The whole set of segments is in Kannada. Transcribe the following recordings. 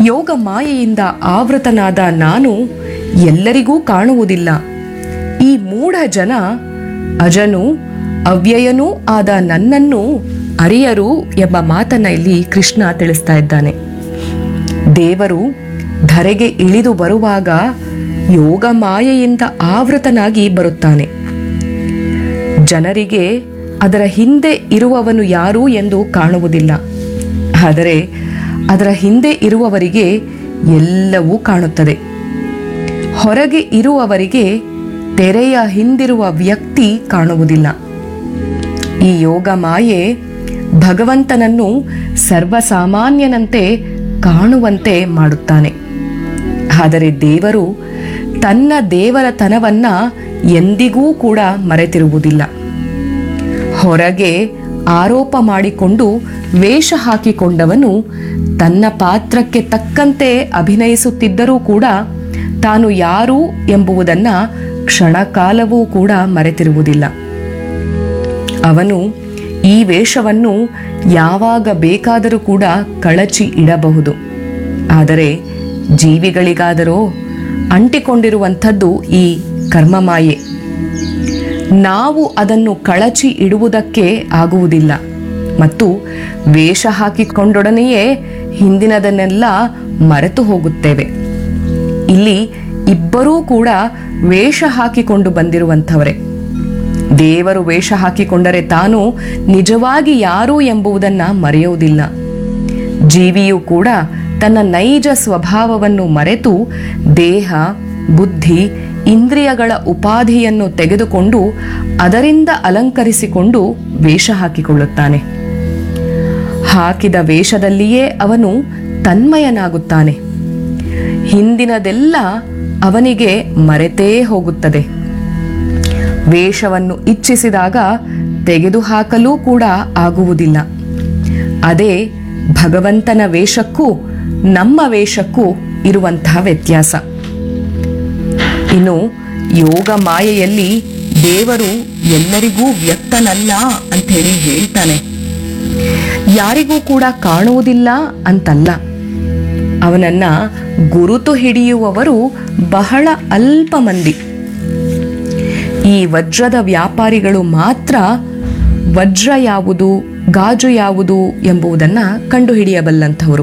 ಯೋಗ ಮಾಯೆಯಿಂದ ಆವೃತನಾದ ನಾನು ಎಲ್ಲರಿಗೂ ಕಾಣುವುದಿಲ್ಲ ಈ ಮೂಢ ಜನ ಅಜನು ಅವ್ಯಯನೂ ಆದ ನನ್ನನ್ನು ಅರಿಯರು ಎಂಬ ಮಾತನ್ನ ಇಲ್ಲಿ ಕೃಷ್ಣ ತಿಳಿಸ್ತಾ ಇದ್ದಾನೆ ದೇವರು ಧರೆಗೆ ಇಳಿದು ಬರುವಾಗ ಯೋಗ ಮಾಯೆಯಿಂದ ಆವೃತನಾಗಿ ಬರುತ್ತಾನೆ ಜನರಿಗೆ ಅದರ ಹಿಂದೆ ಇರುವವನು ಯಾರು ಎಂದು ಕಾಣುವುದಿಲ್ಲ ಆದರೆ ಅದರ ಹಿಂದೆ ಇರುವವರಿಗೆ ಎಲ್ಲವೂ ಕಾಣುತ್ತದೆ ಹೊರಗೆ ಇರುವವರಿಗೆ ತೆರೆಯ ಹಿಂದಿರುವ ವ್ಯಕ್ತಿ ಕಾಣುವುದಿಲ್ಲ ಈ ಯೋಗ ಮಾಯೆ ಭಗವಂತನನ್ನು ಸರ್ವಸಾಮಾನ್ಯನಂತೆ ಕಾಣುವಂತೆ ಮಾಡುತ್ತಾನೆ ಆದರೆ ದೇವರು ತನ್ನ ದೇವರತನವನ್ನ ಎಂದಿಗೂ ಕೂಡ ಮರೆತಿರುವುದಿಲ್ಲ ಹೊರಗೆ ಆರೋಪ ಮಾಡಿಕೊಂಡು ವೇಷ ಹಾಕಿಕೊಂಡವನು ತನ್ನ ಪಾತ್ರಕ್ಕೆ ತಕ್ಕಂತೆ ಅಭಿನಯಿಸುತ್ತಿದ್ದರೂ ಕೂಡ ತಾನು ಯಾರು ಎಂಬುದನ್ನ ಕ್ಷಣಕಾಲವೂ ಕೂಡ ಮರೆತಿರುವುದಿಲ್ಲ ಅವನು ಈ ವೇಷವನ್ನು ಯಾವಾಗ ಬೇಕಾದರೂ ಕೂಡ ಕಳಚಿ ಇಡಬಹುದು ಆದರೆ ಜೀವಿಗಳಿಗಾದರೋ ಅಂಟಿಕೊಂಡಿರುವಂಥದ್ದು ಈ ಕರ್ಮಮಾಯೆ ನಾವು ಅದನ್ನು ಕಳಚಿ ಇಡುವುದಕ್ಕೆ ಆಗುವುದಿಲ್ಲ ಮತ್ತು ವೇಷ ಹಾಕಿಕೊಂಡೊಡನೆಯೇ ಹಿಂದಿನದನ್ನೆಲ್ಲ ಮರೆತು ಹೋಗುತ್ತೇವೆ ಇಲ್ಲಿ ಇಬ್ಬರೂ ಕೂಡ ವೇಷ ಹಾಕಿಕೊಂಡು ಬಂದಿರುವಂಥವರೇ ದೇವರು ವೇಷ ಹಾಕಿಕೊಂಡರೆ ತಾನು ನಿಜವಾಗಿ ಯಾರು ಎಂಬುದನ್ನ ಮರೆಯುವುದಿಲ್ಲ ಜೀವಿಯು ಕೂಡ ತನ್ನ ನೈಜ ಸ್ವಭಾವವನ್ನು ಮರೆತು ದೇಹ ಬುದ್ಧಿ ಇಂದ್ರಿಯಗಳ ಉಪಾಧಿಯನ್ನು ತೆಗೆದುಕೊಂಡು ಅದರಿಂದ ಅಲಂಕರಿಸಿಕೊಂಡು ವೇಷ ಹಾಕಿಕೊಳ್ಳುತ್ತಾನೆ ಹಾಕಿದ ವೇಷದಲ್ಲಿಯೇ ಅವನು ತನ್ಮಯನಾಗುತ್ತಾನೆ ಹಿಂದಿನದೆಲ್ಲ ಅವನಿಗೆ ಮರೆತೇ ಹೋಗುತ್ತದೆ ವೇಷವನ್ನು ಇಚ್ಛಿಸಿದಾಗ ತೆಗೆದುಹಾಕಲೂ ಕೂಡ ಆಗುವುದಿಲ್ಲ ಅದೇ ಭಗವಂತನ ವೇಷಕ್ಕೂ ನಮ್ಮ ವೇಷಕ್ಕೂ ಇರುವಂತಹ ವ್ಯತ್ಯಾಸ ಇನ್ನು ಯೋಗ ಮಾಯೆಯಲ್ಲಿ ದೇವರು ಎಲ್ಲರಿಗೂ ವ್ಯಕ್ತನಲ್ಲ ಅಂಥೇಳಿ ಹೇಳ್ತಾನೆ ಯಾರಿಗೂ ಕೂಡ ಕಾಣುವುದಿಲ್ಲ ಅಂತಲ್ಲ ಅವನನ್ನ ಗುರುತು ಹಿಡಿಯುವವರು ಬಹಳ ಅಲ್ಪ ಮಂದಿ ಈ ವಜ್ರದ ವ್ಯಾಪಾರಿಗಳು ಮಾತ್ರ ವಜ್ರ ಯಾವುದು ಗಾಜು ಯಾವುದು ಎಂಬುದನ್ನು ಕಂಡುಹಿಡಿಯಬಲ್ಲಂಥವರು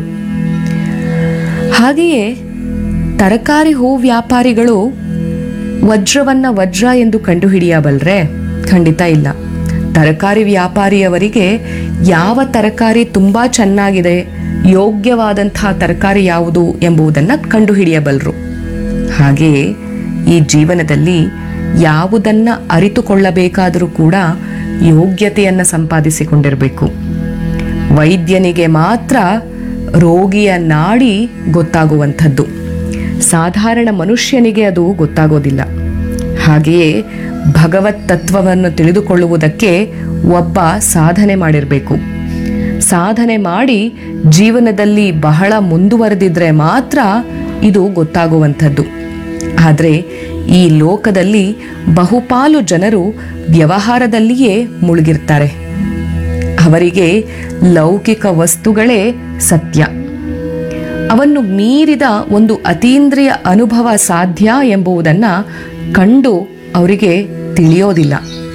ಹಾಗೆಯೇ ತರಕಾರಿ ಹೂ ವ್ಯಾಪಾರಿಗಳು ವಜ್ರವನ್ನ ವಜ್ರ ಎಂದು ಕಂಡುಹಿಡಿಯಬಲ್ರೆ ಖಂಡಿತ ಇಲ್ಲ ತರಕಾರಿ ವ್ಯಾಪಾರಿಯವರಿಗೆ ಯಾವ ತರಕಾರಿ ತುಂಬಾ ಚೆನ್ನಾಗಿದೆ ಯೋಗ್ಯವಾದಂತಹ ತರಕಾರಿ ಯಾವುದು ಎಂಬುದನ್ನು ಕಂಡುಹಿಡಿಯಬಲ್ಲರು ಹಾಗೆಯೇ ಈ ಜೀವನದಲ್ಲಿ ಯಾವುದನ್ನ ಅರಿತುಕೊಳ್ಳಬೇಕಾದರೂ ಕೂಡ ಯೋಗ್ಯತೆಯನ್ನು ಸಂಪಾದಿಸಿಕೊಂಡಿರಬೇಕು ವೈದ್ಯನಿಗೆ ಮಾತ್ರ ರೋಗಿಯ ನಾಡಿ ಗೊತ್ತಾಗುವಂಥದ್ದು ಸಾಧಾರಣ ಮನುಷ್ಯನಿಗೆ ಅದು ಗೊತ್ತಾಗೋದಿಲ್ಲ ಹಾಗೆಯೇ ಭಗವತ್ ತತ್ವವನ್ನು ತಿಳಿದುಕೊಳ್ಳುವುದಕ್ಕೆ ಒಬ್ಬ ಸಾಧನೆ ಮಾಡಿರಬೇಕು ಸಾಧನೆ ಮಾಡಿ ಜೀವನದಲ್ಲಿ ಬಹಳ ಮುಂದುವರೆದಿದ್ರೆ ಮಾತ್ರ ಇದು ಗೊತ್ತಾಗುವಂಥದ್ದು ಆದರೆ ಈ ಲೋಕದಲ್ಲಿ ಬಹುಪಾಲು ಜನರು ವ್ಯವಹಾರದಲ್ಲಿಯೇ ಮುಳುಗಿರ್ತಾರೆ ಅವರಿಗೆ ಲೌಕಿಕ ವಸ್ತುಗಳೇ ಸತ್ಯ ಅವನ್ನು ಮೀರಿದ ಒಂದು ಅತೀಂದ್ರಿಯ ಅನುಭವ ಸಾಧ್ಯ ಎಂಬುದನ್ನು ಕಂಡು ಅವರಿಗೆ ತಿಳಿಯೋದಿಲ್ಲ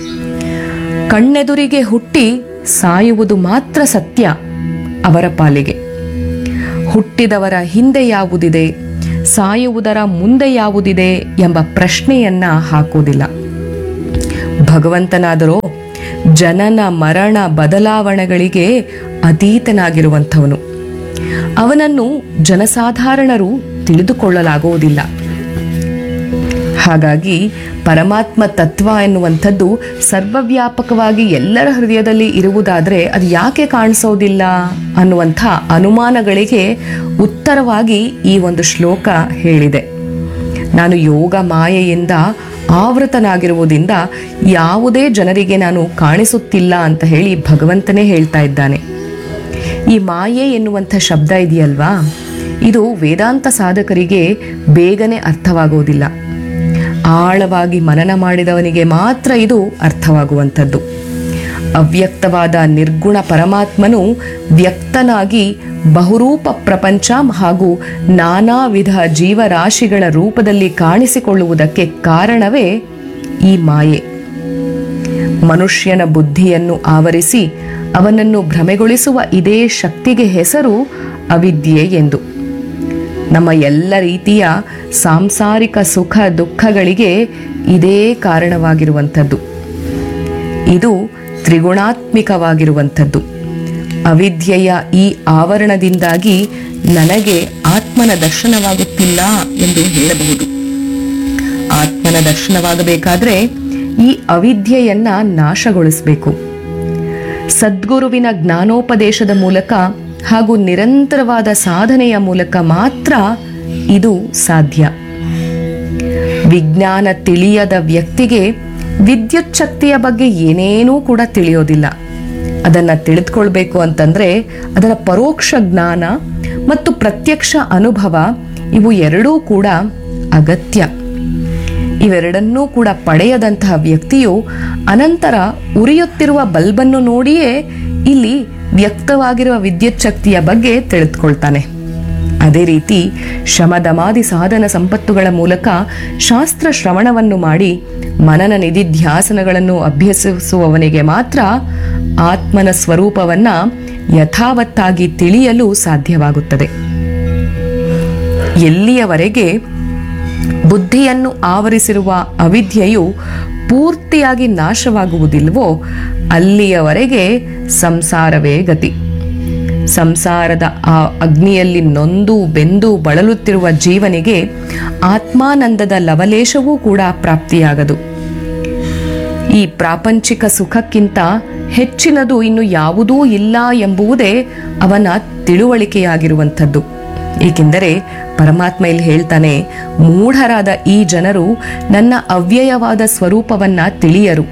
ಕಣ್ಣೆದುರಿಗೆ ಹುಟ್ಟಿ ಸಾಯುವುದು ಮಾತ್ರ ಸತ್ಯ ಅವರ ಪಾಲಿಗೆ ಹುಟ್ಟಿದವರ ಹಿಂದೆ ಯಾವುದಿದೆ ಸಾಯುವುದರ ಮುಂದೆ ಯಾವುದಿದೆ ಎಂಬ ಪ್ರಶ್ನೆಯನ್ನ ಹಾಕುವುದಿಲ್ಲ ಭಗವಂತನಾದರೋ ಜನನ ಮರಣ ಬದಲಾವಣೆಗಳಿಗೆ ಅತೀತನಾಗಿರುವಂಥವನು ಅವನನ್ನು ಜನಸಾಧಾರಣರು ತಿಳಿದುಕೊಳ್ಳಲಾಗುವುದಿಲ್ಲ ಹಾಗಾಗಿ ಪರಮಾತ್ಮ ತತ್ವ ಎನ್ನುವಂಥದ್ದು ಸರ್ವವ್ಯಾಪಕವಾಗಿ ಎಲ್ಲರ ಹೃದಯದಲ್ಲಿ ಇರುವುದಾದರೆ ಅದು ಯಾಕೆ ಕಾಣಿಸೋದಿಲ್ಲ ಅನ್ನುವಂಥ ಅನುಮಾನಗಳಿಗೆ ಉತ್ತರವಾಗಿ ಈ ಒಂದು ಶ್ಲೋಕ ಹೇಳಿದೆ ನಾನು ಯೋಗ ಮಾಯೆಯಿಂದ ಆವೃತನಾಗಿರುವುದರಿಂದ ಯಾವುದೇ ಜನರಿಗೆ ನಾನು ಕಾಣಿಸುತ್ತಿಲ್ಲ ಅಂತ ಹೇಳಿ ಭಗವಂತನೇ ಹೇಳ್ತಾ ಇದ್ದಾನೆ ಈ ಮಾಯೆ ಎನ್ನುವಂಥ ಶಬ್ದ ಇದೆಯಲ್ವಾ ಇದು ವೇದಾಂತ ಸಾಧಕರಿಗೆ ಬೇಗನೆ ಅರ್ಥವಾಗುವುದಿಲ್ಲ ಆಳವಾಗಿ ಮನನ ಮಾಡಿದವನಿಗೆ ಮಾತ್ರ ಇದು ಅರ್ಥವಾಗುವಂಥದ್ದು ಅವ್ಯಕ್ತವಾದ ನಿರ್ಗುಣ ಪರಮಾತ್ಮನು ವ್ಯಕ್ತನಾಗಿ ಬಹುರೂಪ ಪ್ರಪಂಚ ಹಾಗೂ ನಾನಾ ವಿಧ ಜೀವರಾಶಿಗಳ ರೂಪದಲ್ಲಿ ಕಾಣಿಸಿಕೊಳ್ಳುವುದಕ್ಕೆ ಕಾರಣವೇ ಈ ಮಾಯೆ ಮನುಷ್ಯನ ಬುದ್ಧಿಯನ್ನು ಆವರಿಸಿ ಅವನನ್ನು ಭ್ರಮೆಗೊಳಿಸುವ ಇದೇ ಶಕ್ತಿಗೆ ಹೆಸರು ಅವಿದ್ಯೆ ಎಂದು ನಮ್ಮ ಎಲ್ಲ ರೀತಿಯ ಸಾಂಸಾರಿಕ ಸುಖ ದುಃಖಗಳಿಗೆ ಇದೇ ಕಾರಣವಾಗಿರುವಂಥದ್ದು ಇದು ತ್ರಿಗುಣಾತ್ಮಿಕವಾಗಿರುವಂಥದ್ದು ಅವಿದ್ಯೆಯ ಈ ಆವರಣದಿಂದಾಗಿ ನನಗೆ ಆತ್ಮನ ದರ್ಶನವಾಗುತ್ತಿಲ್ಲ ಎಂದು ಹೇಳಬಹುದು ಆತ್ಮನ ದರ್ಶನವಾಗಬೇಕಾದ್ರೆ ಈ ಅವಿದ್ಯೆಯನ್ನ ನಾಶಗೊಳಿಸಬೇಕು ಸದ್ಗುರುವಿನ ಜ್ಞಾನೋಪದೇಶದ ಮೂಲಕ ಹಾಗೂ ನಿರಂತರವಾದ ಸಾಧನೆಯ ಮೂಲಕ ಮಾತ್ರ ಇದು ಸಾಧ್ಯ ವಿಜ್ಞಾನ ತಿಳಿಯದ ವ್ಯಕ್ತಿಗೆ ವಿದ್ಯುತ್ ಶಕ್ತಿಯ ಬಗ್ಗೆ ಏನೇನೂ ಕೂಡ ತಿಳಿಯೋದಿಲ್ಲ ಅದನ್ನ ತಿಳಿದುಕೊಳ್ಬೇಕು ಅಂತಂದ್ರೆ ಅದರ ಪರೋಕ್ಷ ಜ್ಞಾನ ಮತ್ತು ಪ್ರತ್ಯಕ್ಷ ಅನುಭವ ಇವು ಎರಡೂ ಕೂಡ ಅಗತ್ಯ ಇವೆರಡನ್ನೂ ಕೂಡ ಪಡೆಯದಂತಹ ವ್ಯಕ್ತಿಯು ಅನಂತರ ಉರಿಯುತ್ತಿರುವ ಬಲ್ಬನ್ನು ನೋಡಿಯೇ ಇಲ್ಲಿ ವ್ಯಕ್ತವಾಗಿರುವ ವಿದ್ಯುತ್ ಶಕ್ತಿಯ ಬಗ್ಗೆ ತಿಳಿದುಕೊಳ್ತಾನೆ ಅದೇ ರೀತಿ ಶಮದಮಾದಿ ಸಾಧನ ಸಂಪತ್ತುಗಳ ಮೂಲಕ ಶಾಸ್ತ್ರ ಶ್ರವಣವನ್ನು ಮಾಡಿ ಮನನ ನಿಧಿಧ್ಯಾಸನಗಳನ್ನು ಅಭ್ಯಸಿಸುವವನಿಗೆ ಮಾತ್ರ ಆತ್ಮನ ಸ್ವರೂಪವನ್ನ ಯಥಾವತ್ತಾಗಿ ತಿಳಿಯಲು ಸಾಧ್ಯವಾಗುತ್ತದೆ ಎಲ್ಲಿಯವರೆಗೆ ಬುದ್ಧಿಯನ್ನು ಆವರಿಸಿರುವ ಅವಿದ್ಯೆಯು ಪೂರ್ತಿಯಾಗಿ ನಾಶವಾಗುವುದಿಲ್ವೋ ಅಲ್ಲಿಯವರೆಗೆ ಸಂಸಾರವೇ ಗತಿ ಸಂಸಾರದ ಆ ಅಗ್ನಿಯಲ್ಲಿ ನೊಂದು ಬೆಂದು ಬಳಲುತ್ತಿರುವ ಜೀವನಿಗೆ ಆತ್ಮಾನಂದದ ಲವಲೇಶವೂ ಕೂಡ ಪ್ರಾಪ್ತಿಯಾಗದು ಈ ಪ್ರಾಪಂಚಿಕ ಸುಖಕ್ಕಿಂತ ಹೆಚ್ಚಿನದು ಇನ್ನು ಯಾವುದೂ ಇಲ್ಲ ಎಂಬುವುದೇ ಅವನ ತಿಳುವಳಿಕೆಯಾಗಿರುವಂಥದ್ದು ಏಕೆಂದರೆ ಪರಮಾತ್ಮ ಇಲ್ಲಿ ಹೇಳ್ತಾನೆ ಮೂಢರಾದ ಈ ಜನರು ನನ್ನ ಅವ್ಯಯವಾದ ಸ್ವರೂಪವನ್ನ ತಿಳಿಯರು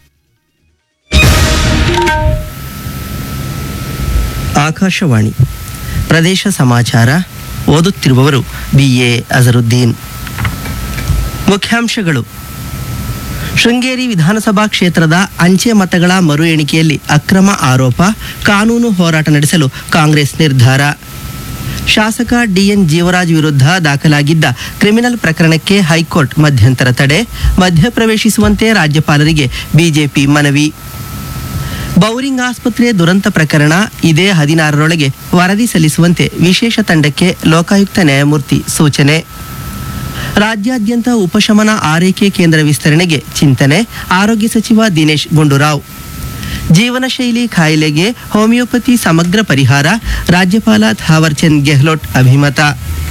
ಆಕಾಶವಾಣಿ ಪ್ರದೇಶ ಸಮಾಚಾರ ಓದುತ್ತಿರುವವರು ಬಿ ಎ ಅಜರುದ್ದೀನ್ ಮುಖ್ಯಾಂಶಗಳು ಶೃಂಗೇರಿ ವಿಧಾನಸಭಾ ಕ್ಷೇತ್ರದ ಅಂಚೆ ಮತಗಳ ಮರು ಎಣಿಕೆಯಲ್ಲಿ ಅಕ್ರಮ ಆರೋಪ ಕಾನೂನು ಹೋರಾಟ ನಡೆಸಲು ಕಾಂಗ್ರೆಸ್ ನಿರ್ಧಾರ ಶಾಸಕ ಡಿಎನ್ ಜೀವರಾಜ್ ವಿರುದ್ಧ ದಾಖಲಾಗಿದ್ದ ಕ್ರಿಮಿನಲ್ ಪ್ರಕರಣಕ್ಕೆ ಹೈಕೋರ್ಟ್ ಮಧ್ಯಂತರ ತಡೆ ಮಧ್ಯಪ್ರವೇಶಿಸುವಂತೆ ರಾಜ್ಯಪಾಲರಿಗೆ ಬಿಜೆಪಿ ಮನವಿ ಬೌರಿಂಗ್ ಆಸ್ಪತ್ರೆ ದುರಂತ ಪ್ರಕರಣ ಇದೇ ಹದಿನಾರರೊಳಗೆ ವರದಿ ಸಲ್ಲಿಸುವಂತೆ ವಿಶೇಷ ತಂಡಕ್ಕೆ ಲೋಕಾಯುಕ್ತ ನ್ಯಾಯಮೂರ್ತಿ ಸೂಚನೆ ರಾಜ್ಯಾದ್ಯಂತ ಉಪಶಮನ ಆರೈಕೆ ಕೇಂದ್ರ ವಿಸ್ತರಣೆಗೆ ಚಿಂತನೆ ಆರೋಗ್ಯ ಸಚಿವ ದಿನೇಶ್ ಗುಂಡೂರಾವ್ ಜೀವನ ಶೈಲಿ ಕಾಯಿಲೆಗೆ ಹೋಮಿಯೋಪತಿ ಸಮಗ್ರ ಪರಿಹಾರ ರಾಜ್ಯಪಾಲ ಥಾವರ್ಚಂದ್ ಗೆಹ್ಲೋಟ್ ಅಭಿಮತ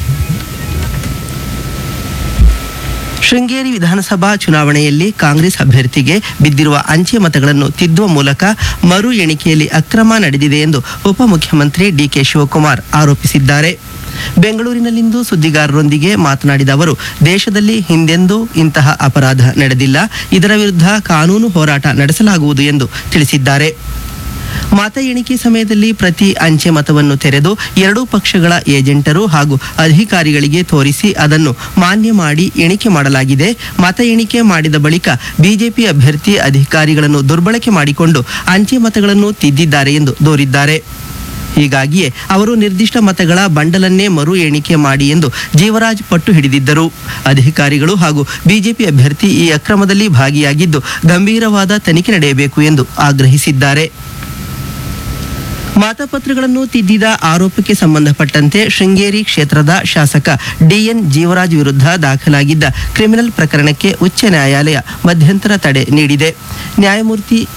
ಶೃಂಗೇರಿ ವಿಧಾನಸಭಾ ಚುನಾವಣೆಯಲ್ಲಿ ಕಾಂಗ್ರೆಸ್ ಅಭ್ಯರ್ಥಿಗೆ ಬಿದ್ದಿರುವ ಅಂಚೆ ಮತಗಳನ್ನು ತಿದ್ದುವ ಮೂಲಕ ಮರು ಎಣಿಕೆಯಲ್ಲಿ ಅಕ್ರಮ ನಡೆದಿದೆ ಎಂದು ಉಪಮುಖ್ಯಮಂತ್ರಿ ಡಿಕೆ ಶಿವಕುಮಾರ್ ಆರೋಪಿಸಿದ್ದಾರೆ ಬೆಂಗಳೂರಿನಲ್ಲಿಂದು ಸುದ್ದಿಗಾರರೊಂದಿಗೆ ಮಾತನಾಡಿದ ಅವರು ದೇಶದಲ್ಲಿ ಹಿಂದೆಂದೂ ಇಂತಹ ಅಪರಾಧ ನಡೆದಿಲ್ಲ ಇದರ ವಿರುದ್ಧ ಕಾನೂನು ಹೋರಾಟ ನಡೆಸಲಾಗುವುದು ಎಂದು ತಿಳಿಸಿದ್ದಾರೆ ಮತ ಎಣಿಕೆ ಸಮಯದಲ್ಲಿ ಪ್ರತಿ ಅಂಚೆ ಮತವನ್ನು ತೆರೆದು ಎರಡೂ ಪಕ್ಷಗಳ ಏಜೆಂಟರು ಹಾಗೂ ಅಧಿಕಾರಿಗಳಿಗೆ ತೋರಿಸಿ ಅದನ್ನು ಮಾನ್ಯ ಮಾಡಿ ಎಣಿಕೆ ಮಾಡಲಾಗಿದೆ ಮತ ಎಣಿಕೆ ಮಾಡಿದ ಬಳಿಕ ಬಿಜೆಪಿ ಅಭ್ಯರ್ಥಿ ಅಧಿಕಾರಿಗಳನ್ನು ದುರ್ಬಳಕೆ ಮಾಡಿಕೊಂಡು ಅಂಚೆ ಮತಗಳನ್ನು ತಿದ್ದಿದ್ದಾರೆ ಎಂದು ದೂರಿದ್ದಾರೆ ಹೀಗಾಗಿಯೇ ಅವರು ನಿರ್ದಿಷ್ಟ ಮತಗಳ ಬಂಡಲನ್ನೇ ಮರು ಎಣಿಕೆ ಮಾಡಿ ಎಂದು ಜೀವರಾಜ್ ಪಟ್ಟು ಹಿಡಿದಿದ್ದರು ಅಧಿಕಾರಿಗಳು ಹಾಗೂ ಬಿಜೆಪಿ ಅಭ್ಯರ್ಥಿ ಈ ಅಕ್ರಮದಲ್ಲಿ ಭಾಗಿಯಾಗಿದ್ದು ಗಂಭೀರವಾದ ತನಿಖೆ ನಡೆಯಬೇಕು ಎಂದು ಆಗ್ರಹಿಸಿದ್ದಾರೆ ಮತಪತ್ರಗಳನ್ನು ತಿದ್ದಿದ ಆರೋಪಕ್ಕೆ ಸಂಬಂಧಪಟ್ಟಂತೆ ಶೃಂಗೇರಿ ಕ್ಷೇತ್ರದ ಶಾಸಕ ಡಿಎನ್ ಜೀವರಾಜ್ ವಿರುದ್ಧ ದಾಖಲಾಗಿದ್ದ ಕ್ರಿಮಿನಲ್ ಪ್ರಕರಣಕ್ಕೆ ಉಚ್ಚ ನ್ಯಾಯಾಲಯ ಮಧ್ಯಂತರ ತಡೆ ನೀಡಿದೆ ನ್ಯಾಯಮೂರ್ತಿ